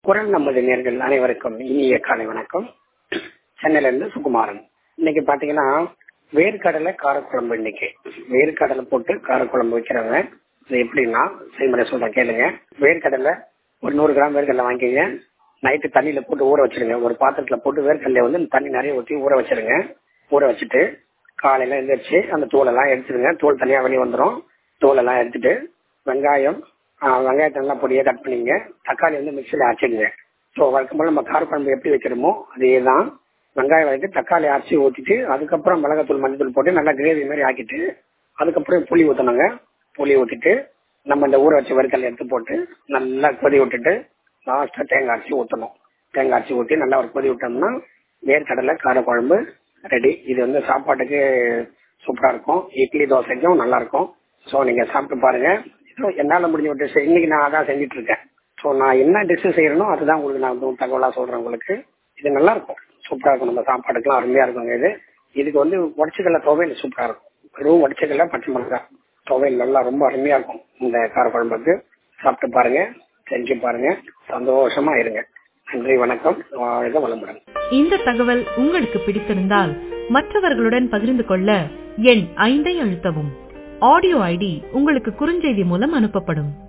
குரல் நமது நேர்கள் அனைவருக்கும் இனிய காலை வணக்கம் சென்னையில இருந்து சுகுமாரன் இன்னைக்கு பாத்தீங்கன்னா வேர்க்கடலை காரக்குழம்பு இன்னைக்கு வேர்க்கடலை போட்டு காரக்குழம்பு வைக்கிறாங்க இது எப்படின்னா செய்முறை சொல்றேன் கேளுங்க வேர்க்கடலை ஒரு நூறு கிராம் வேர்க்கடலை வாங்கிக்கங்க நைட்டு தண்ணியில போட்டு ஊற வச்சிருங்க ஒரு பாத்திரத்துல போட்டு வேர்க்கடலை வந்து தண்ணி நிறைய ஊற்றி ஊற வச்சிருங்க ஊற வச்சுட்டு காலையில எழுந்திரிச்சு அந்த தோலெல்லாம் எடுத்துருங்க தோல் தனியா வெளியே வந்துடும் தோலெல்லாம் எடுத்துட்டு வெங்காயம் வெங்காயத்தை நல்லா பொடியாக கட் பண்ணிங்க தக்காளி வந்து மிக்சியில் அரைச்சிடுங்க ஸோ வழக்கம் போல் நம்ம காரக்குழம்பு எப்படி வைக்கிறோமோ அதே தான் வெங்காயம் வதக்கி தக்காளி அரைச்சி ஊற்றிட்டு அதுக்கப்புறம் மிளகாத்தூள் மஞ்சள் போட்டு நல்லா கிரேவி மாதிரி ஆக்கிட்டு அதுக்கப்புறம் புளி ஊற்றணுங்க புளி ஊற்றிட்டு நம்ம இந்த ஊற வச்ச வறுக்கல் எடுத்து போட்டு நல்லா கொதி விட்டுட்டு லாஸ்ட்டாக தேங்காய் அரைச்சி ஊற்றணும் தேங்காய் அரைச்சி ஊற்றி நல்லா ஒரு கொதி விட்டோம்னா வேர்க்கடலை காரக்குழம்பு ரெடி இது வந்து சாப்பாட்டுக்கு சூப்பராக இருக்கும் இட்லி தோசைக்கும் நல்லா இருக்கும் ஸோ நீங்கள் சாப்பிட்டு பாருங்க ஸோ என்னால் முடிஞ்ச ஒரு டிஷ் இன்னைக்கு நான் அதான் செஞ்சுட்டு இருக்கேன் ஸோ நான் என்ன டிஷ் செய்யறனோ அதுதான் உங்களுக்கு நான் வந்து தகவலாக சொல்றேன் உங்களுக்கு இது நல்லா இருக்கும் சூப்பராக இருக்கும் நம்ம சாப்பாட்டுக்குலாம் அருமையா இருக்குங்க இது இதுக்கு வந்து உடச்சிக்கல்ல துவையல் சூப்பராக இருக்கும் வெறும் உடச்சிக்கல்ல பச்சை மிளகாய் துவையல் நல்லா ரொம்ப அருமையா இருக்கும் இந்த காரக்குழம்புக்கு சாப்பிட்டு பாருங்க செஞ்சு பாருங்க சந்தோஷமா இருங்க நன்றி வணக்கம் வாழ்க வளமுடன் இந்த தகவல் உங்களுக்கு பிடித்திருந்தால் மற்றவர்களுடன் பகிர்ந்து கொள்ள எண் ஐந்தை அழுத்தவும் ஆடியோ ஐடி உங்களுக்கு குறுஞ்செய்தி மூலம் அனுப்பப்படும்